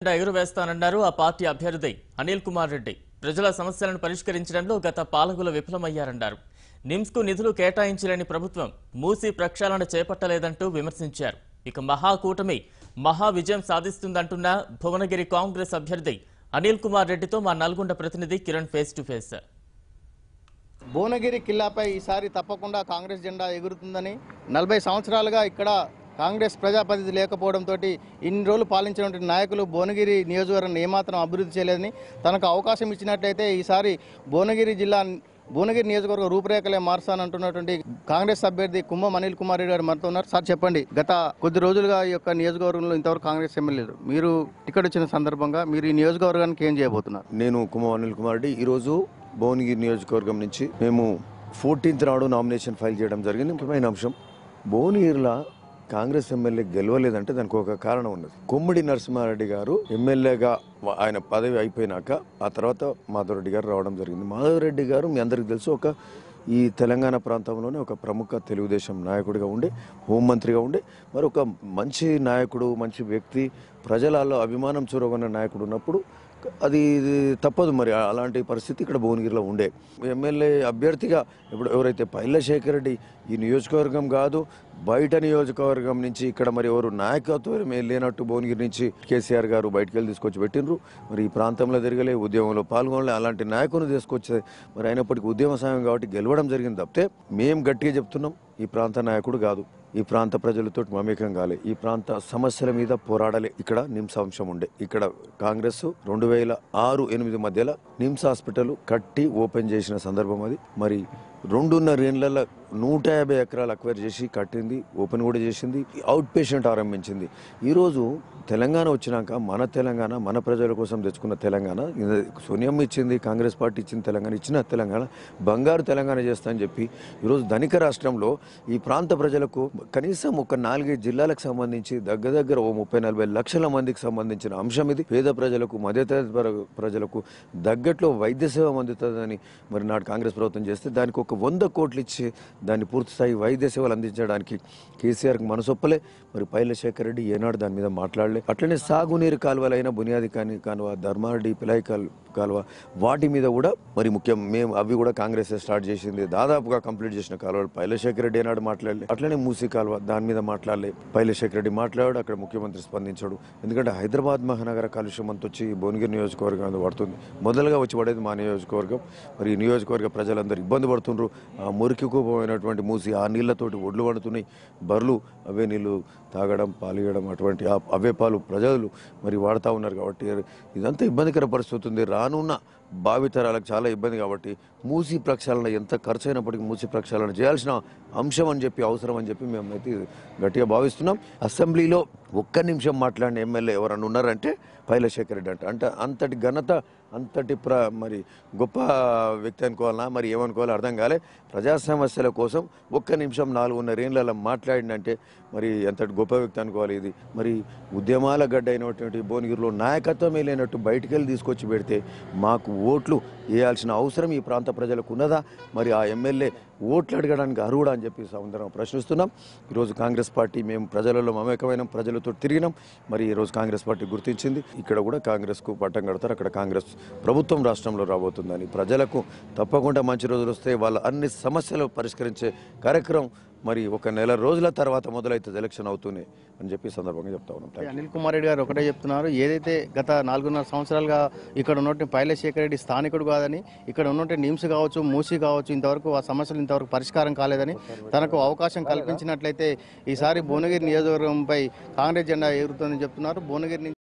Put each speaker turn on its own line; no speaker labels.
జెండా ఎగురవేస్తానన్నారు ఆ పార్టీ అభ్యర్థి అనిల్ కుమార్ రెడ్డి ప్రజల సమస్యలను పరిష్కరించడంలో గత పాలకులు విఫలమయ్యారన్నారు నిమ్స్కు నిధులు కేటాయించలేని ప్రభుత్వం మూసి ప్రక్షాళన చేపట్టలేదంటూ విమర్శించారు ఇక మహాకూటమి మహా విజయం సాధిస్తుందంటున్న భువనగిరి కాంగ్రెస్ అభ్యర్థి అనిల్ కుమార్ రెడ్డితో మా నల్గొండ ప్రతినిధి Kiran face to face
Bhuvanagiri కిల్లాపై ఈసారి తప్పకుండా కాంగ్రెస్ జెండా ఎగురుతుందని నలభై సంవత్సరాలుగా ఇక్కడ కాంగ్రెస్ ప్రజాప్రతినిధి లేకపోవడంతో ఇన్ని రోజులు పాలించినటువంటి నాయకులు భువనగిరి నియోజకవర్గం ఏమాత్రం అభివృద్ధి చేయలేదని తనకు అవకాశం ఇచ్చినట్లయితే ఈసారి భువనగిరి జిల్లా భువనగిరి నియోజకవర్గ రూపురేఖలే మారుస్తానంటున్నటువంటి కాంగ్రెస్ అభ్యర్థి కుంభం అనిల్ కుమార్ రెడ్డి గారు మనతో ఉన్నారు సార్ చెప్పండి గత కొద్ది రోజులుగా ఈ యొక్క నియోజకవర్గంలో ఇంతవరకు కాంగ్రెస్ ఎమ్మెల్యేలు మీరు టికెట్ వచ్చిన సందర్భంగా మీరు ఈ నియోజకవర్గానికి ఏం చేయబోతున్నారు
నేను కుమార్ అనిల్ కుమార్ రెడ్డి ఈరోజు భువనగిరి నియోజకవర్గం నుంచి మేము ఫోర్టీన్త్ నాడు నామినేషన్ ఫైల్ చేయడం జరిగింది ముఖ్యమైన అంశం భువనగిరిలో కాంగ్రెస్ ఎమ్మెల్యే గెలవలేదంటే దానికి ఒక కారణం ఉన్నది కొమ్మిడి నరసింహారెడ్డి గారు ఎమ్మెల్యేగా వ- ఆయన పదవి అయిపోయినాక ఆ తర్వాత మాధవరెడ్డి గారు రావడం జరిగింది మాధవరెడ్డి గారు మీ అందరికీ తెలుసు ఒక ఈ తెలంగాణ ప్రాంతంలోనే ఒక ప్రముఖ తెలుగుదేశం నాయకుడిగా ఉండి హోంమంత్రిగా ఉండి మరి ఒక మంచి నాయకుడు మంచి వ్యక్తి ప్రజలలో అభిమానం చూరగొన్న నాయకుడు ఉన్నప్పుడు అది తప్పదు మరి అలాంటి పరిస్థితి ఇక్కడ భువనగిరిలో ఉండే ఎమ్మెల్యే అభ్యర్థిగా ఇప్పుడు ఎవరైతే పైల శేఖర్ రెడ్డి ఈ నియోజకవర్గం కాదు బయట నియోజకవర్గం నుంచి ఇక్కడ మరి ఎవరు నాయకత్వం లేనట్టు భువనగిరి నుంచి కేసీఆర్ గారు బయటకు వెళ్ళి తీసుకొచ్చి పెట్టినరు మరి ఈ ప్రాంతంలో తిరగలే ఉద్యమంలో పాల్గొనలే అలాంటి నాయకుని తీసుకొచ్చే మరి అయినప్పటికీ ఉద్యమ సమయం కాబట్టి గెలవడం జరిగింది తప్పితే మేము గట్టిగా చెప్తున్నాం ఈ ప్రాంత నాయకుడు కాదు ఈ ప్రాంత ప్రజలతో మమేకం కాలే ఈ ప్రాంత సమస్యల మీద పోరాడలే ఇక్కడ నిమ్స్ అంశం ఉండే ఇక్కడ కాంగ్రెస్ రెండు వేల ఆరు ఎనిమిది మధ్యలో నిమ్స్ హాస్పిటల్ కట్టి ఓపెన్ చేసిన సందర్భం అది మరి రెండున్నర ఏళ్ళ నూట యాభై ఎకరాలు అక్వైర్ చేసి కట్టింది ఓపెన్ కూడా చేసింది అవుట్ పేషెంట్ ఆరంభించింది ఈరోజు తెలంగాణ వచ్చినాక మన తెలంగాణ మన ప్రజల కోసం తెచ్చుకున్న తెలంగాణ ఇది సోనియమ్మ ఇచ్చింది కాంగ్రెస్ పార్టీ ఇచ్చిన తెలంగాణ ఇచ్చిన తెలంగాణ బంగారు తెలంగాణ చేస్తా అని చెప్పి ఈరోజు ధనిక రాష్ట్రంలో ఈ ప్రాంత ప్రజలకు కనీసం ఒక నాలుగైదు జిల్లాలకు సంబంధించి దగ్గర దగ్గర ఓ ముప్పై నలభై లక్షల మందికి సంబంధించిన అంశం ఇది పేద ప్రజలకు మధ్యతరగతి ప్ర- ప్రజలకు దగ్గట్లో వైద్య సేవ అందుతుందని మరి నాడు కాంగ్రెస్ ప్రభుత్వం చేస్తే దానికి ఒక వంద కోట్లు ఇచ్చి దాన్ని పూర్తి స్థాయి వైద్య సేవలు అందించడానికి కేసీఆర్కి మనసొప్పలే మరి పైలశేఖర్ రెడ్డి ఏనాడు దాని మీద మాట్లాడలే అట్లనే సాగునీరు కాలువలైన బునియాది కాని కాలువ ధర్మారెడ్డి పిలాయి కాల్ కాలువ వాటి మీద కూడా మరి ముఖ్యం మేము అవి కూడా కాంగ్రెస్ స్టార్ట్ చేసింది దాదాపుగా కంప్లీట్ చేసిన కాలువలు పైలశేఖర్ రెడ్డి ఏనాడు మాట్లాడలే అట్లనే మూసీ కాలువ దాని మీద మాట్లాడలే పైలశేఖర్ రెడ్డి మాట్లాడాడు అక్కడ ముఖ్యమంత్రి స్పందించాడు ఎందుకంటే హైదరాబాద్ మహానగర కాలుష్యం అంత వచ్చి భువనగిరి నియోజకవర్గం అంతా పడుతుంది మొదలుగా వచ్చి పడేది మా నియోజకవర్గం మరి ఈ నియోజకవర్గ ప్రజలందరూ ఇబ్బంది పడుతుండ్రు ఆ మురికి కూపమైనటువంటి మూసి ఆ నీళ్లతోటి ఒడ్లు పడుతున్నాయి బర్రెలు అవే నీళ్లు తాగడం పాలియడం అటువంటి ఆ- అవే పాలు ప్రజలు మరి వాడుతూ ఉన్నారు కాబట్టి ఇదంతా ఇబ్బందికర పరిస్థితి ఉంది రానున్న భావితరాలకు చాలా ఇబ్బంది కాబట్టి మూసి ప్రక్షాళన ఎంత ఖర్చు అయినప్పటికీ మూసి ప్రక్షాళన చేయాల్సిన అంశం అని చెప్పి అవసరం అని చెప్పి మేమైతే గట్టిగా భావిస్తున్నాం అసెంబ్లీలో ఒక్క నిమిషం మాట్లాడిన ఎమ్మెల్యే ఎవరన్నా ఉన్నారంటే పైలశేఖర్ రెడ్డి అంట అంటే అంతటి ఘనత అంతటి ప్ర మరి గొప్ప వ్యక్తి అనుకోవాలన్నా మరి ఏమనుకోవాలో అర్థం కాలే ప్రజా సమస్యల కోసం ఒక్క నిమిషం నాలుగున్నర ఏళ్ళలో మాట్లాడినంటే మరి ఎంతటి గొప్ప వ్యక్తి అనుకోవాలి ఇది మరి ఉద్యమాల గడ్డ అయినటువంటి భువనగిరిలో నాయకత్వమే లేనట్టు బయటికి వెళ్ళి తీసుకొచ్చి పెడితే మాకు ఓట్లు వేయాల్సిన అవసరం ఈ ప్రాంత ప్రజలకు ఉన్నదా మరి ఆ ఎమ్మెల్యే ఓట్లు అడగడానికి అర్హుడా అని చెప్పి అందరం ప్రశ్నిస్తున్నాం ఈరోజు కాంగ్రెస్ పార్టీ మేము ప్రజలలో మమేకమైన ప్రజలతో తిరిగినాం మరి ఈరోజు కాంగ్రెస్ పార్టీ గుర్తించింది ఇక్కడ కూడా కాంగ్రెస్కు పట్టం కడతారు అక్కడ కాంగ్రెస్ ప్రభుత్వం రాష్ట్రంలో రాబోతుందని ప్రజలకు తప్పకుండా మంచి రోజులు వస్తే వాళ్ళ అన్ని సమస్యలు పరిష్కరించే కార్యక్రమం మరి ఒక నెల రోజుల తర్వాత మొదలైతే ఎలక్షన్ అవుతూనే అని చెప్పి ఈ సందర్భంగా చెప్తా ఉన్నాం థాంక్యూ.
అనిల్ కుమార్ రెడ్డి గారు ఒకటే చెప్తున్నారు ఏదైతే గత నాలుగున్నర సంవత్సరాలుగా ఇక్కడ ఉన్నట్టు పైలశేఖర్ రెడ్డి స్థానికుడు కాదని ఇక్కడ ఉన్నట్టు నిమ్స్ కావచ్చు మూసి కావచ్చు ఇంతవరకు ఆ సమస్యలు ఇంతవరకు పరిష్కారం కాలేదని తనకు అవకాశం కల్పించినట్లయితే ఈసారి భువనగిరి నియోజకవర్గంపై కాంగ్రెస్ జెండా ఎగురుతుందని చెప్తున్నారు భువనగిరి నుంచి